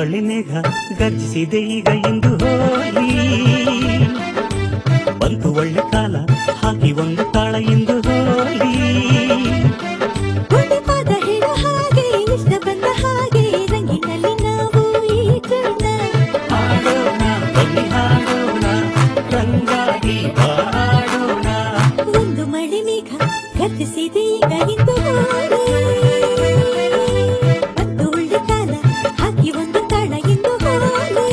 ಮಳೆ ಮೇಘ ಗರ್ಜಿಸಿದೆ ಈಗ ಇಂದು ಹೋಲಿ ಬಂತು ಒಳ್ಳೆ ಕಾಲ ಹಾಕಿ ಒಂದು ತಾಳ ಇಂದು ಹೋಲಿ ಒಂದು ಪಾದ ಹೇಳೋ ಹಾಗೆ ಇಷ್ಟ ಬಂದ ಹಾಗೆ ರಂಗಿನಲ್ಲಿ ನಾವು ಈಜೋಣ ಹಾಡೋಣ ಬನ್ನಿ ಹಾಡೋಣ ರಂಗಾಗಿ ಹಾಡೋಣ ಒಂದು ಮಳೆ ಮೇಘ ಗರ್ಜಿಸಿದೆ ಈಗ ಇಂದು ಹೋಳಿ ಮತ್ತು ಒಳ್ಳೆ ಕಾಲ ಹಾಕಿ ಒಂದು ತಾಳ ಇಂದು ಹೋಳಿ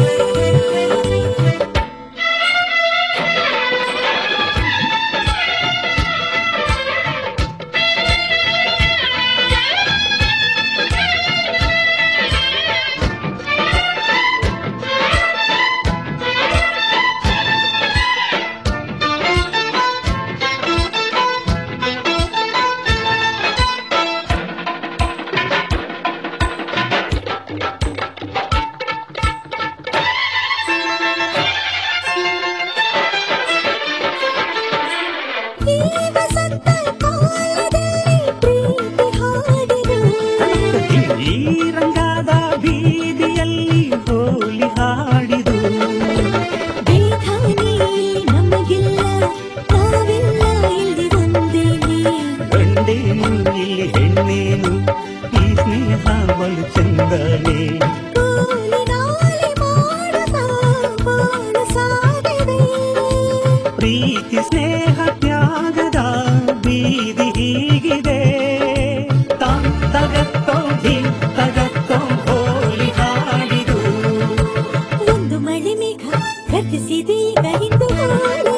ಈ ವಸಂತ ಕಾಲದಲ್ಲಿ ಪ್ರೀತಿ ಹಾಡಿರು ಈ ರಂಗಾದ ಬೀದಿಯಲ್ಲಿ ಹೋಲಿ ಹಾಡಿದು ಬೇಧಾನಿ ನಮಗಿಲ್ಲ ನಾವೆಲ್ಲ ಇಲ್ಲಿ ಒಂದೇನೆ ಗಂಡೇನು ಇಲ್ಲಿ ಹೆಣ್ಣೇನು ಈ ಸ್ನೇಹ ಬಲು ಚಂದನೆ ಕೋಲಿನಾಲಿ ಮಾಡುತ್ತಾ ಬಾಳು ಸಾಗಿದೆ ಪ್ರೀತಿ ಸ್ನೇಹ ತ್ಯಾಗದ ಬೀದಿ ಹೀಗಿದೆ ತಾಂ ತಗತ್ತೋ ಧೀ ತಗತ್ತೋ ಹೋಲಿ ಹಾಡಿದು ಒಂದು ಮಳೆ ಮೇಘ ಗರ್ಜಿಸಿದೆ ಈಗ ಹಿಂದು ಹೋಳಿ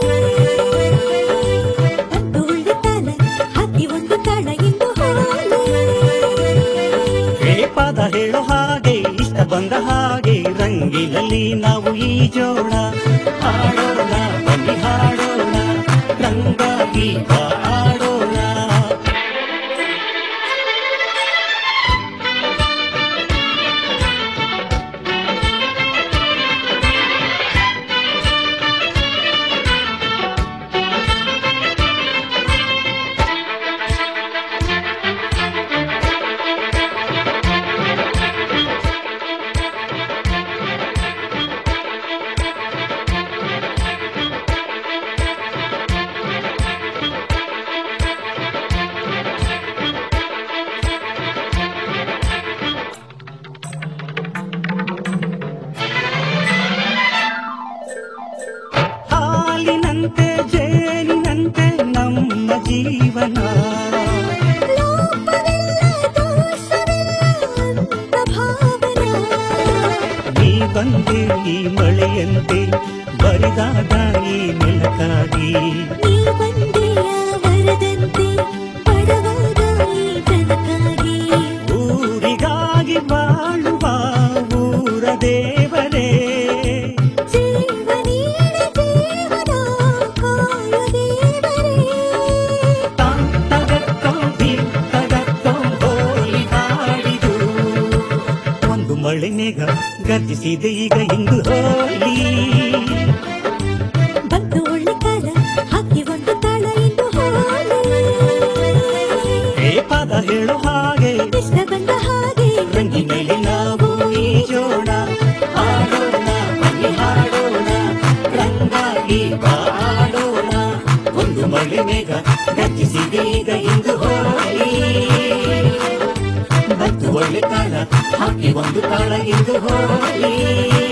ಮತ್ತು ಒಳ್ಳೆ ಕಾಲ ಹಾಕಿ ಒಂದು ತಾಳ ಇಂದು ಹೋಳಿ ಹೇ ಪದ ಹೇಳೋ ಹಾಗೆ ಇಷ್ಟ ಬಂದ ಹಾಗೆ ರಂಗಿನಲ್ಲಿ ನಾವು ಈ ಜೋಡ ಹಾಡೋಣ ಬನ್ನಿ ಹಾಡೋಣ ರಂಗಾಗಿ ಹಾಡೋಣ ಹಾಲಿನಂತೆ ಜೇನಿನಂತೆ ನಮ್ಮ ಜೀವನ ಲೋಪವಿಲ್ಲ ದೋಷವಿಲ್ಲ ಅಂತ ಭಾವನ ನೀ ಬಂದೆ ಈ ಮಳೆಯಂತೆ ಬರಿದಾದ ಈ ನೆಲಕ್ಕಾಗಿ ನೀ ಬಂದೆಯ ವರದಂತೆ ಪಡವಾದ ಈ ಜನಕ್ಕಾಗಿ ಊರಿಗಾಗಿ ಬಾಳುವ ಊರ ದೇವರೇ ಜೀವ ನೀಡ ಜೀವನ ಕಾಯ ದೇವರೇ ತಾಂ ತಗತ್ತೋ ಧೀ ತಗತ್ತೋ ಹೋಲಿ ಹಾಡಿದು ಒಂದು ಮಳೆ ಮೇಘ ಗರ್ಜಿಸಿದೆ ಈಗ ಇಂದು ಹೋಲಿ ಬಂತು ಒಳ್ಳೆ ಕಾಲ ಹಾಕಿ ಒಂದು ತಾಳ ಇಂದು ಹೋಳಿ ಹೇ ಪದ ಹೇಳೋ ಹಾಗೆ ಇಷ್ಟ ಬಂದ ಹಾಗೆ ರಂಗಿನಲ್ಲಿ ನಾವು ಈಜೋಣ ಹಾಡೋಣ ಬನ್ನಿ ಹಾಡೋಣ ರಂಗಾಗಿ ಹಾಡೋಣ ಒಂದು ಮಳೆ ಮೇಘ ಗರ್ಜಿಸಿದೆ ಈಗ ಇಂದು ಹೋಲಿ ಬಂತು ಒಳ್ಳೆ ಕಾಲ ಹಾಕಿ ಒಂದು ಕಾಲ ಇಂದು ಹೋಲಿ